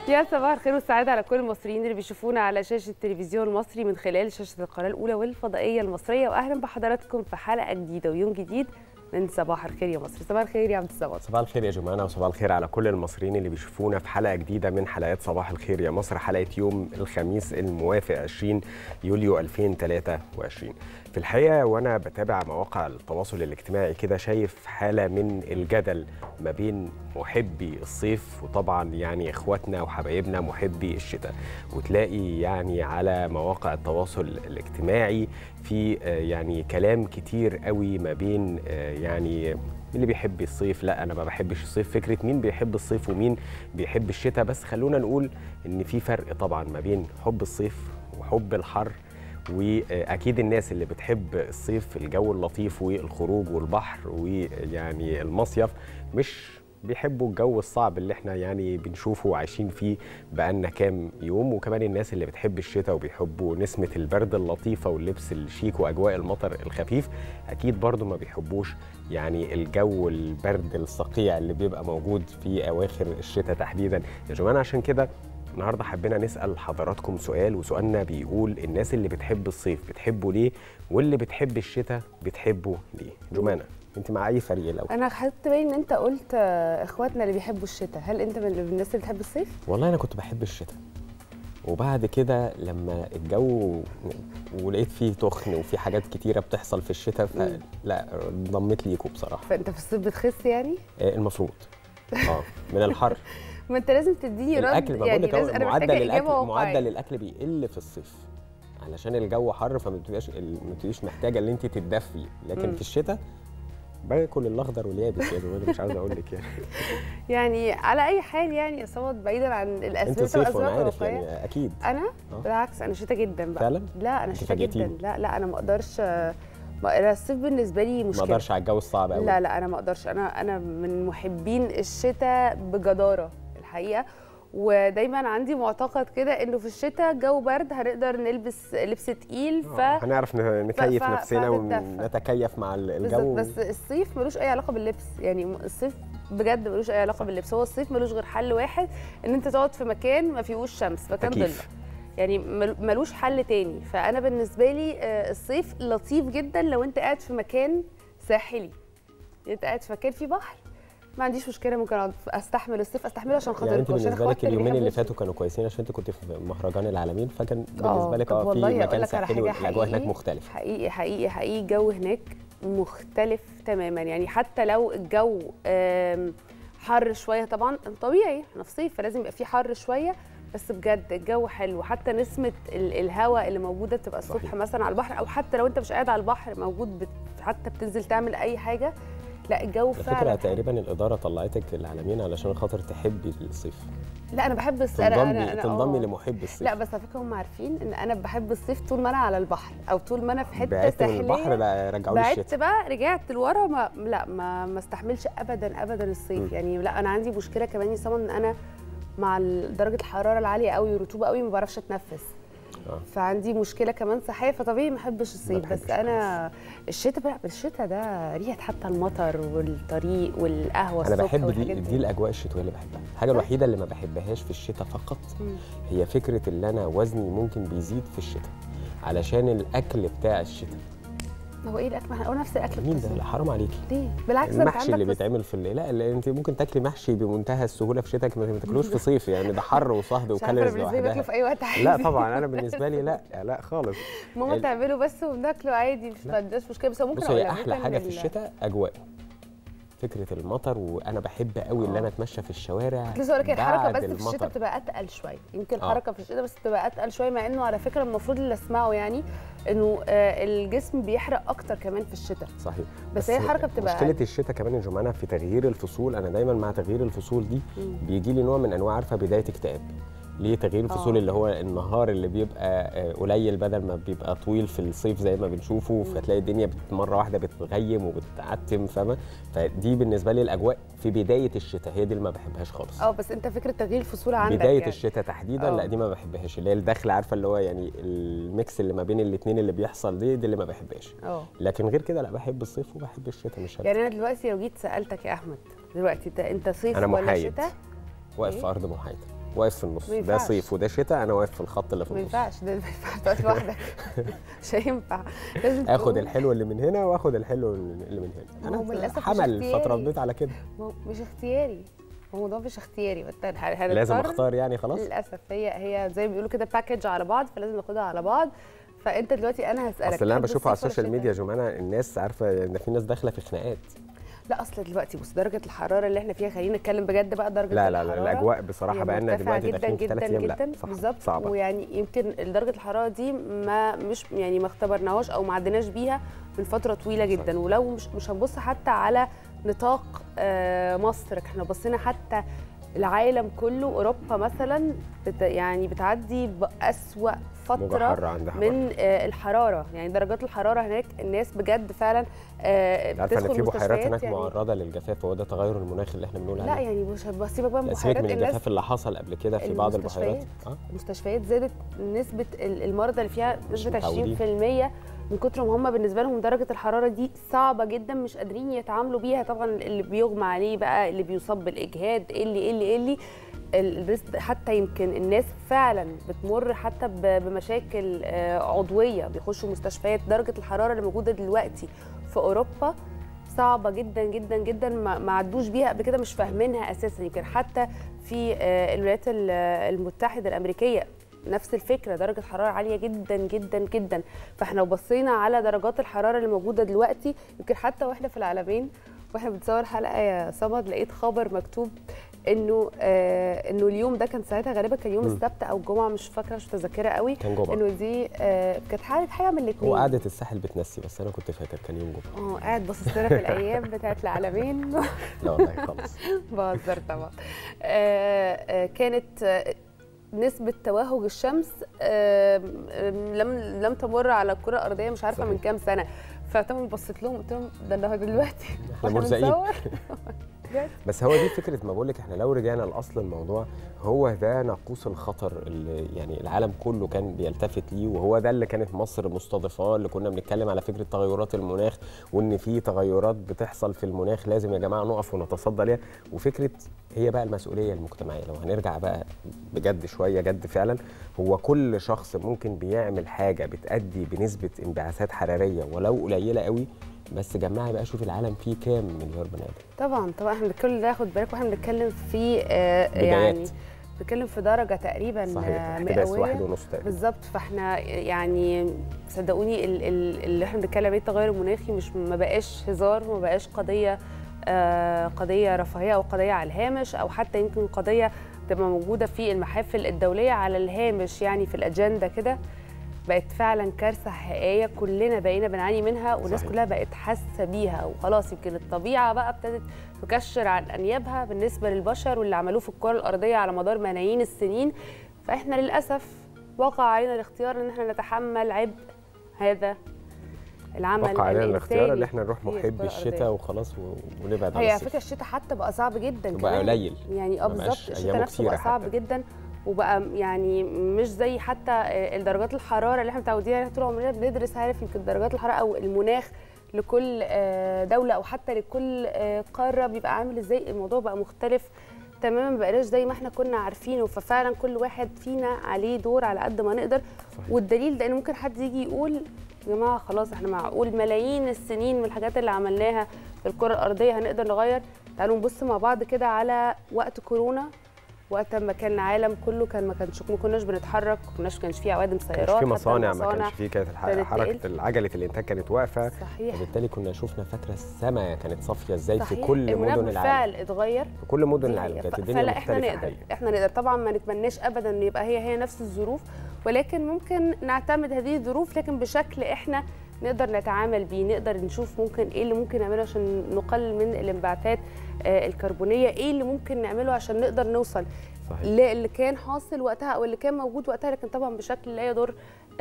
يا صباح الخير والسعادة على كل المصريين اللي بيشوفونا على شاشة التلفزيون المصري من خلال شاشة القناة الأولى والفضائية المصرية وأهلا بحضراتكم في حلقة جديدة ويوم جديد من صباح الخير يا مصر صباح الخير يا عبد الصمد صباح الخير يا جماعة وصباح الخير على كل المصريين اللي بيشوفونا في حلقة جديدة من حلقات صباح الخير يا مصر حلقة يوم الخميس الموافق 20 يوليو 2023 في الحقيقة وأنا بتابع مواقع التواصل الاجتماعي كده شايف حالة من الجدل ما بين محبي الصيف وطبعا يعني إخواتنا وحبايبنا محبي الشتاء وتلاقي يعني على مواقع التواصل الاجتماعي في آه، يعني كلام كتير قوي ما بين آه، يعني اللي بيحب الصيف لا انا ما بحبش الصيف فكره مين بيحب الصيف ومين بيحب الشتاء بس خلونا نقول ان في فرق طبعا ما بين حب الصيف وحب الحر واكيد الناس اللي بتحب الصيف الجو اللطيف والخروج والبحر ويعني المصيف مش بيحبوا الجو الصعب اللي احنا يعني بنشوفه وعايشين فيه بقالنا كام يوم وكمان الناس اللي بتحب الشتاء وبيحبوا نسمة البرد اللطيفة واللبس الشيك وأجواء المطر الخفيف أكيد برضو ما بيحبوش يعني الجو البرد الصقيع اللي بيبقى موجود في أواخر الشتاء تحديدا يا جماعة عشان كده النهارده حبينا نسال حضراتكم سؤال وسؤالنا بيقول الناس اللي بتحب الصيف بتحبه ليه واللي بتحب الشتاء بتحبه ليه جمانه انت مع اي فريق الاول أنا خدت بالي إن أنت قلت آه، إخواتنا اللي بيحبوا الشتاء هل أنت من من الناس اللي بتحب الصيف؟ والله انا كنت بحب الشتاء وبعد كده لما الجو ولقيت فيه تخن وفي حاجات كتيره بتحصل في الشتاء فلا انضميت ليكوا بصراحه فأنت في الصيف بتخس يعني؟ آه، المفروض اه من الحر ما أنت لازم تديني رد الاكل ما يعني بقول لك لازم- أنا معدل محتاجة الاكل إجابة واقعية. معدل الاكل بيقل في الصيف علشان الجو حر فما بتبقاش ما بتبقيش محتاجه ان انت تتدفي لكن مم. في الشتاء باكل الاخضر واليابس يا جماعه مش عاوز اقول لك يعني يعني على أي حال يعني يا صمد بعيدا عن انت الأسئلة صيف وانا والأذواق عارف الواقعية يعني اكيد انا آه. بالعكس انا شتا جدا بقى فعلا لا انا أنت شتا فاجئتيني. جدا لا لا انا ما اقدرش ما أنا الصيف بالنسبه لي ما مشكله اقدرش على الجو الصعب قوي لا لا انا ما اقدرش انا انا من محبين الشتاء بجداره الحقيقه ودايما عندي معتقد كده انه في الشتاء جو برد هنقدر نلبس لبس تقيل ف هنعرف ن- نكيف ف- نفسنا فهتتدفى. ونتكيف مع ال- بالظبط الجو بس الصيف ملوش اي علاقه باللبس يعني الصيف بجد ملوش اي علاقه باللبس هو الصيف ملوش غير حل واحد ان انت تقعد في مكان ما فيهوش شمس مكان ضله تكييف يعني مل- ملوش حل تاني فانا بالنسبه لي آه، الصيف لطيف جدا لو انت قاعد في مكان ساحلي انت قاعد في مكان فيه بحر ما عنديش مشكله ممكن اقعد استحمل الصيف استحمله عشان خاطر يعني انت عشان بالنسبه لك إخواتي اليومين اللي بيحبوا فاتوا كانوا كويسين عشان انت كنت في مهرجان العالمين فكان آه، بالنسبه لك طب اه في والله أقول مكان لك على ساحلي حاجة والاجواء هناك حقيقي. مختلفه حقيقي حقيقي حقيقي الجو هناك مختلف تماما يعني حتى لو الجو آم، حر شويه طبعا طبيعي احنا في صيف فلازم يبقى فيه حر شويه بس بجد الجو حلو حتى نسمه ال- الهواء اللي موجوده بتبقى الصبح صحيح. مثلا على البحر او حتى لو انت مش قاعد على البحر موجود بت... حتى بتنزل تعمل اي حاجه لا الجو على فعلا فكره حلو. تقريبا الاداره طلعتك العالمين علشان خاطر تحبي الصيف لا انا بحب الص... أنا- تنضمي أنا- تنضمي آه. لمحب الصيف لا بس على فكره هم عارفين ان انا بحب الصيف طول ما انا على البحر او طول ما انا في حته بعدت من ساحليه البحر بقى رجعوا لي بعدت الشتاء بقى رجعت لورا ما لا ما ما استحملش ابدا ابدا الصيف م. يعني لا انا عندي مشكله كمان يا سما ان انا مع ال- درجه الحراره العاليه قوي والرطوبه قوي ما بعرفش اتنفس آه. فعندي مشكله كمان صحيه فطبيعي ما احبش الصيف بتحبش بس انا الشتاء بقى الشتاء ده ريحه حتى المطر والطريق والقهوه انا الصبح بحب دي والحاجات دي الاجواء الشتويه اللي بحبها الحاجه الوحيده اللي ما بحبهاش في الشتاء فقط مم. هي فكره اللي انا وزني ممكن بيزيد في الشتاء علشان الاكل بتاع الشتاء هو ايه الاكل ما هو نفس الاكل مين بتاع ده لا حرام عليكي ليه بالعكس ده انت المحشي اللي عندك في بيتعمل في الليل لا لا، انت ممكن تاكلي محشي بمنتهى السهوله في شتاء ما تاكلوش في صيف يعني ده حر وصهد مش عارفه أنا وكالوريز بالنسبه لي باكله لوحدها في اي وقت عادي لا طبعا انا بالنسبه لي لا لا خالص ماما ال- تعمله بس وبناكله عادي مش ما عندناش مشكله بس هو ممكن بص هي أقول لك احلى ممكن حاجه في ال- الشتاء اجواء فكره المطر وانا بحب قوي ان آه. انا اتمشى في الشوارع كنت لسه هقول لك الحركه بعد بس في الشتاء المطر. بتبقى اتقل شويه يمكن آه. الحركه في الشتاء بس بتبقى اتقل شويه مع انه على فكره المفروض اللي اسمعه يعني انه آه، الجسم بيحرق اكتر كمان في الشتاء صحيح بس هي الحركة بتبقى مشكله أقل. الشتاء كمان يا جماعه في تغيير الفصول انا دايما مع تغيير الفصول دي مم. بيجي لي نوع من انواع عارفه بدايه اكتئاب ليه تغيير الفصول آه. اللي هو النهار اللي بيبقى آه، قليل بدل ما بيبقى طويل في الصيف زي ما بنشوفه فتلاقي الدنيا بت- مره واحده بتغيم وبتعتم فاهمه فدي بالنسبه لي الاجواء في بدايه الشتاء هي دي اللي ما بحبهاش خالص اه بس انت فكره تغيير الفصول عندك بدايه يعني. الشتاء تحديدا آه. لا دي ما بحبهاش اللي هي الدخله عارفه اللي هو يعني الميكس اللي ما بين الاثنين اللي بيحصل دي دي اللي ما بحبهاش اه لكن غير كده لا بحب الصيف وبحب الشتاء مش يعني انا دلوقتي لو جيت سالتك يا احمد دلوقتي انت انت صيف أنا ولا محايد. شتاء واقف إيه؟ في ارض محايده واقف في النص ما ده ينفعش. صيف وده شتاء انا واقف في الخط اللي في ما النص ينفعش ده ما ينفعش تقف لوحدك مش هينفع لازم اخد تقوم. الحلو اللي من هنا واخد الحلو اللي من هنا ما هو انا للأسف مش حمل اختياري. فتربيت على كده ما هو مش اختياري هو الموضوع مش اختياري بس هن- هنضطر- لازم اختار يعني خلاص للاسف هي هي زي ما بيقولوا كده باكج على بعض فلازم ناخدها على بعض فانت دلوقتي انا هسالك اصل اللي انا تحب بشوفه على الصيف ولا السوشيال ميديا يا الشتاء؟ جماعه الناس عارفه ان في ناس داخله في خناقات لا اصل دلوقتي بص درجه الحراره اللي احنا فيها خلينا نتكلم بجد بقى درجه لا لا لا الحرارة الاجواء بصراحه هي بقى لنا مرتفعة دلوقتي داخلين في جدا ثلاث ايام جدا لا صح بالظبط صعبه ويعني يمكن درجه الحراره دي ما مش يعني ما اختبرناهاش او ما عديناش بيها من فتره طويله جدا ولو مش مش هنبص حتى على نطاق آه، مصر احنا بصينا حتى العالم كله اوروبا مثلا بت يعني بتعدي باسوا موجة فتره حر عندها حر. من آه، الحراره يعني درجات الحراره هناك الناس بجد فعلا آه، عارفه ان بتدخل في بحيرات مستشفيات هناك يعني معرضه للجفاف وهو ده تغير المناخ اللي احنا بنقول عليه لا يعني مش بس سيبك بقى من لا سيبك بحيرات من الناس الجفاف اللي حصل قبل كده في بعض البحيرات المستشفيات. اه المستشفيات زادت نسبة ال- المرضى اللي فيها نسبة متعودين. 20% من كتر ما هم بالنسبة لهم درجة الحرارة دي صعبة جدا مش قادرين يتعاملوا بيها طبعا اللي بيغمى عليه بقى اللي بيصاب بالإجهاد اللي اللي اللي الريسك حتى يمكن الناس فعلا بتمر حتى ب- بمشاكل آه، عضوية بيخشوا مستشفيات درجة الحرارة اللي موجودة دلوقتي في أوروبا صعبة جدا جدا جدا ما ما عدوش بيها قبل كده مش فاهمينها اساسا يمكن حتى في آه، الولايات ال- المتحدة الأمريكية نفس الفكرة درجة حرارة عالية جدا جدا جدا فاحنا لو بصينا على درجات الحرارة اللي موجودة دلوقتي يمكن حتى واحنا في العالمين واحنا بنصور حلقة يا صمد لقيت خبر مكتوب انه آه انه اليوم ده كان ساعتها غالبا كان يوم مم. السبت او الجمعة مش فاكرة مش متذكرة قوي كان جمعه انه دي آه كانت حاجة حاجة من الاثنين هو قعده الساحل بتنسي بس انا كنت فاكر كان يوم جمعه اه قاعد باصص لنا في الايام بتاعت العالمين لا والله خالص بهزر طبعا آه، آه، كانت آه، نسبة توهج الشمس آه، آم، لم لم تمر على الكرة الأرضية مش عارفة من صحيح. كام سنة فطبعا بصيت لهم قلت لهم ده اللي هو دلوقتي احنا واحنا مرزقين بنصور. بجد. بس هو دي فكره ما بقول لك احنا لو رجعنا لاصل الموضوع هو ده ناقوس الخطر اللي يعني العالم كله كان بيلتفت ليه وهو ده اللي كانت مصر مستضيفاه اللي كنا بنتكلم على فكره تغيرات المناخ وان في تغيرات بتحصل في المناخ لازم يا جماعه نقف ونتصدى ليها وفكره هي بقى المسؤوليه المجتمعيه لو هنرجع بقى بجد شويه جد فعلا هو كل شخص ممكن بيعمل حاجه بتادي بنسبه انبعاثات حراريه ولو قليله قوي بس جمعها بقى شوف العالم فيه كام مليار بني ادم طبعا طبعا احنا كل ده خد بالك واحنا بنتكلم في آه، بدايات. يعني بنتكلم في درجة تقريبا صحيح آه، احتباس مئوية واحد ونص تقريبا بالظبط فاحنا يعني صدقوني ال- ال- اللي احنا بنتكلم عليه التغير المناخي مش ما بقاش هزار ما بقاش قضيه آه، قضيه رفاهيه او قضيه على الهامش او حتى يمكن قضيه تبقى موجوده في المحافل الدوليه على الهامش يعني في الاجنده كده بقت فعلا كارثه حقيقيه كلنا بقينا بنعاني منها والناس صحيح. كلها بقت حاسه بيها وخلاص يمكن الطبيعه بقى ابتدت تكشر عن انيابها بالنسبه للبشر واللي عملوه في الكره الارضيه على مدار ملايين السنين فاحنا للاسف وقع علينا الاختيار ان احنا نتحمل عبء هذا العمل وقع علينا الاختيار الإنساني اللي احنا نروح في محب الكرة الشتاء الأرضية. وخلاص و- ونبعد عن هي على الصيف فكره الشتاء حتى بقى صعب جدا بقى كمان. قليل. يعني اه ما بالظبط بقاش الشتاء أيامه نفسه بقى كتيرة صعب حتى. جدا وبقى يعني مش زي حتى آه، درجات الحراره اللي احنا متعودين عليها طول عمرنا بندرس عارف يمكن درجات الحراره او المناخ لكل آه، دوله او حتى لكل آه، قاره بيبقى عامل ازاي الموضوع بقى مختلف تماما ما بقناش زي ما احنا كنا عارفينه ففعلا كل واحد فينا عليه دور على قد ما نقدر صحيح. والدليل ده ان ممكن حد يجي يقول يا جماعه خلاص احنا معقول ملايين السنين من الحاجات اللي عملناها في الكره الارضيه هنقدر نغير تعالوا نبص مع بعض كده على وقت كورونا وقت ما كان العالم كله كان ما كانش ما كناش بنتحرك ما كناش كانش في عوادم ما سيارات كانش في حتى مصانع ما المصانع كانش في كانت الح- ابتدت حركه عجله الانتاج كانت واقفه صحيح فبالتالي كنا شفنا فاكره السماء كانت صافيه ازاي في صحيح كل المناخ مدن العالم بالفعل اتغير في كل مدن دي العالم حقيقة. كانت ف- الدنيا فلا احنا مختلفه نقدر حقيقة. احنا نقدر طبعا ما نتمناش ابدا ان يبقى هي هي نفس الظروف ولكن ممكن نعتمد هذه الظروف لكن بشكل احنا نقدر نتعامل بيه نقدر نشوف ممكن ايه اللي ممكن نعمله عشان نقلل من الانبعاثات آه، الكربونيه ايه اللي ممكن نعمله عشان نقدر نوصل صحيح اللي كان حاصل وقتها او اللي كان موجود وقتها لكن طبعا بشكل لا يضر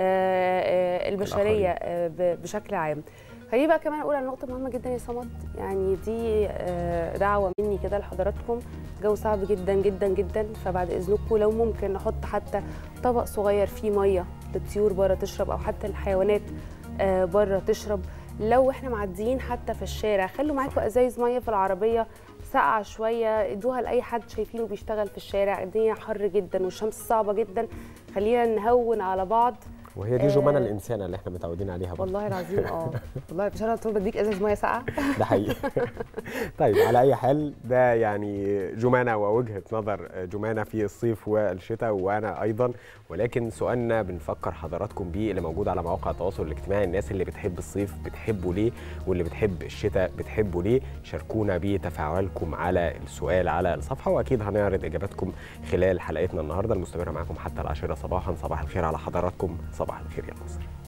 آه، آه، البشريه آه، ب- بشكل عام خليني بقى كمان اقول على نقطه مهمه جدا يا صمد يعني دي آه، دعوه مني كده لحضراتكم جو صعب جدا جدا جدا فبعد اذنكم لو ممكن نحط حتى طبق صغير فيه ميه للطيور بره تشرب او حتى الحيوانات آه، بره تشرب لو احنا معديين حتى في الشارع خلوا معاكم ازايز ميه في العربيه ساقعه شويه ادوها لاي حد شايفينه بيشتغل في الشارع الدنيا حر جدا والشمس صعبه جدا خلينا نهون على بعض وهي دي جمانة الانسانه اللي احنا متعودين عليها برضه والله العظيم اه والله مش انا طول بديك ازاز ميه ساقعه ده حقيقي طيب على اي حال ده يعني جمانه ووجهه نظر جمانه في الصيف والشتاء وانا ايضا ولكن سؤالنا بنفكر حضراتكم بيه اللي موجود على مواقع التواصل الاجتماعي الناس اللي بتحب الصيف بتحبه ليه واللي بتحب الشتاء بتحبه ليه شاركونا بتفاعلكم على السؤال على الصفحه واكيد هنعرض اجاباتكم خلال حلقتنا النهارده المستمره معاكم حتى العاشره صباحا صباح الخير على حضراتكم صباح الخير يا مصر